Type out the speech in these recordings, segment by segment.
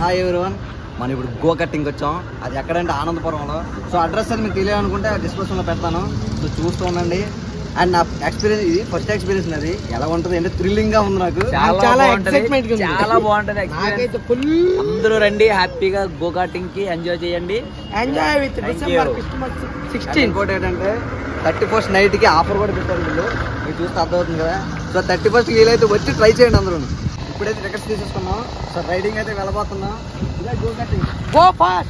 Hi everyone మనం ఇప్పుడు go cutting వచ్చాం అది ఎక్కడంటే ఆనందపురంలో సో అడ్రస్ అది మీకు తెలియాలనుకుంటే డిస్క్రిప్షన్లో పెడతాను సో చూస్తూ ఉండండి అండ్ నా ఎక్స్పీరియన్స్ ఇది ఫస్ట్ ఎక్స్పీరియన్స్ అది ఎలా ఉంటుంది అంటే థ్రిల్లింగ్ గా ఉంది నాకు చాలా చాలా బాగుంటది. excitement గా ఉంది. చాలా బాగుంటది experience. నాకైతే ఫుల్ అందరూ రండి హ్యాపీగా గో కార్టింగ్ కి ఎంజాయ్ చేయండి enjoy with Thank December you. Christmas And sixteen ఇంకోటి ఏంటంటే థర్టీ ఫస్ట్ నైట్ కి ఆఫర్ కూడా పెట్టారు వీళ్ళు మీరు చూస్తే అర్థమవుతుంది కదా సో థర్టీ ఫస్ట్ వీలైతే వచ్చి ట్రై చేయండి అందరూ ఇప్పుడైతే టికెట్స్ తీసేసుకున్నాం సో రైడింగ్ అయితే వెళ్ళబోతున్నాం ఇదే గో కట్టింగ్ గో ఫాస్ట్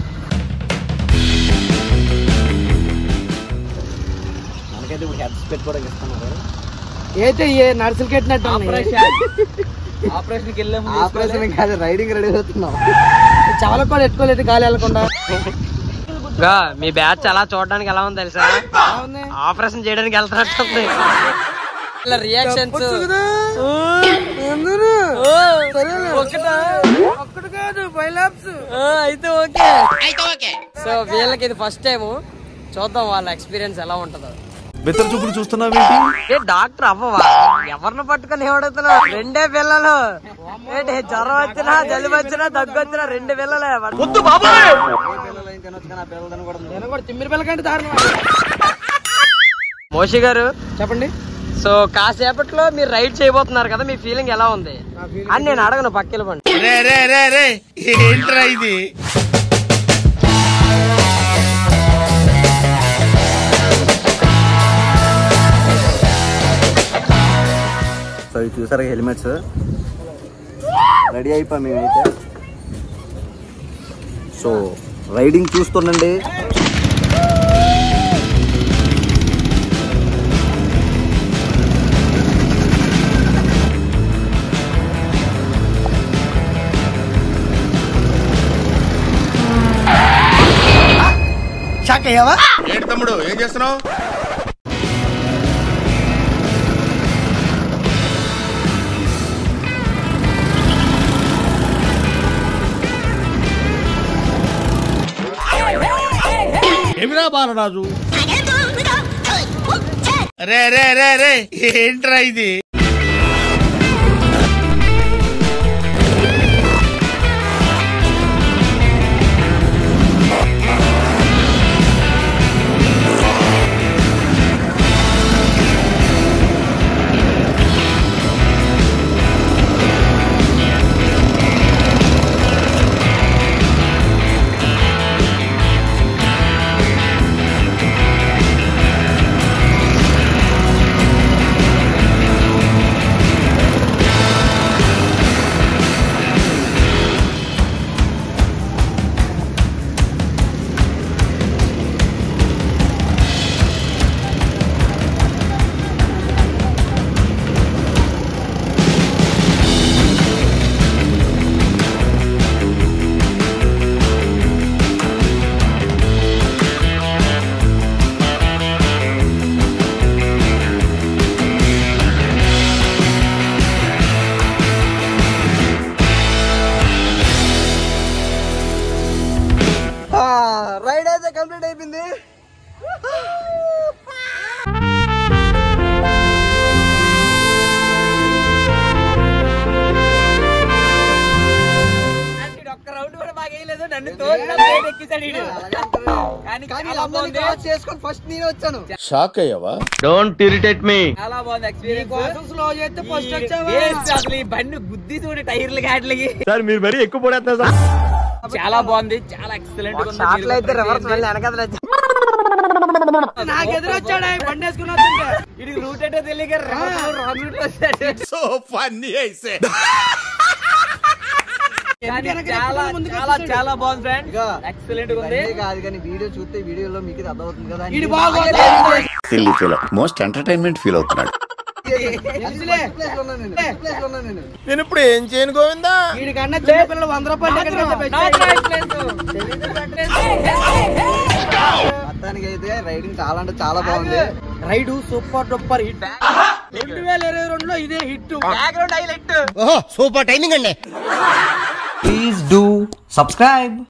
మనకైతే ఇప్పుడు హెడ్స్ పెట్టుకోవడానికి ఇస్తున్నారు అయితే ఏ నర్సులు కట్టినట్టు ఆపరేషన్ ఆపరేషన్ కి వెళ్ళే ముందు ఆపరేషన్ కాదు రైడింగ్ రెడీ అవుతున్నాం చాలా కూడా ఎట్టుకోలేదు గాలి వెళ్ళకుండా గా మీ బ్యాచ్ అలా చూడడానికి ఎలా ఉంది తెలుసా బాగుంది. ఆపరేషన్ చేయడానికి వెళ్తున్నట్టుంది ఇలా రియాక్షన్స్ చెప్పొచ్చు కదా. అందరూ. సరేలే. ఒక్కటి కాదు ఫైవ్ లాప్స్ అయితే ఓకే సో వీళ్ళకి ఇది ఫస్ట్ టైం చూద్దాం వాళ్ళ ఎక్స్పీరియన్స్ ఎలా ఉంటుందో బెత్తర చూపులు చూస్తున్నావేంటి ఏ డాక్టర్ అవ్వవా ఎవరిని పట్టుకొని ఎవడుతున్నావు రెండే పిల్లలు ఏంటి జ్వరం వచ్చినా జలుబు వచ్చినా దగ్గు వచ్చినా రెండు పిల్లలే వద్దు ఏ పిల్లలు ఏం తినొచ్చు కానీ ఆ పిల్లలని కూడా నేను కూడా తిమ్మిరి పిల్ల కంటే దారుణం మోషి గారు చెప్పండి సో కాసేపట్లో మీరు రైడ్ చేయబోతున్నారు కదా మీ ఫీలింగ్ ఎలా ఉంది నా feeling అని నేను అడగను పక్కన పండి రే రే రే రే ఏంట్రా ఇది సో ఇవి చూసారా హెల్మెట్స్ రెడీ అయిపోయాం మేమైతే సో రైడింగ్ చూస్తుండండి షాక్ అయ్యావా ఏంటి తమ్ముడు ఏం చేస్తున్నావు ఏమిరా బాలరాజు రే రే రే రే ఏంట్రా ఇది రైడ్ అయితే కంప్లీట్ అయిపోయింది ఒక్క రౌండ్ కూడా బాగా వేయలేదు నన్ను తోటి ప్లేట్ ఎక్కిస్తాడు వీడు. కానీ కానీ చాలా అందరినీ బాగుంది క్రాస్ చేసుకొని ఫస్ట్ నేనే వచ్చాను షాక్ అయ్యావా డోంట్ ఇరిటేట్ మీ చాలా బాగుంది ఎక్స్పీరియన్స్ కోసం స్లో చేస్తే ఫస్ట్ వచ్చావా అసలు ఈ బండి గుద్ది చూడు టైర్లు గాట్లకి సార్ మీరు మరీ ఎక్కువ పడేస్తున్నారు సార్ చాలా బాగుంది చాలా ఎక్సలెంట్ షార్ట్లో అయితే రివర్స్ మళ్ళీ వెనకాల నాకు ఎదురొచ్చాడా ఈ బండి వేసుకుని వస్తుంటే ఇది రూట్ అంటే తెలియక రాంగ్ రూట్ వచ్చాడు సో ఫన్నీ అయితే కానీ వెనక చాలా ముందుకు చాలా వచ్చేసాడు. చాలా బాగుంది ఫ్రెండ్ ఇక ఎక్సలెంట్ గా ఉంది ఇవన్నీ కాదు కానీ వీడియో చూస్తే వీడియోలో మీకు ఇది అర్థమవుతుంది కదా ఇది బాగుంది silly feel most entertainment feel అవుతున్నాడు తెలుసులే. ప్లేస్ లో ఉన్నాను నేను ప్లేస్ లో ఉన్నాను నేను నేను ఇప్పుడు ఏం చేయను గోవిందా వీడికన్నా చిన్న పిల్లలు వంద రూపాయలు టికెట్ పెడితే Not బెస్ట్. right place. మొత్తానికి అయితే రైడింగ్ చాలా అంటే చాలా బాగుంది రైడు సూపర్ డూపర్ హిట్ రెండు వేల ఇరవై రెండులో ఇదే హిట్ బ్యాక్గ్రౌండ్ హైలైట్ ఓహో సూపర్ టైమింగ్ అండి ప్లీజ్ డూ సబ్స్క్రైబ్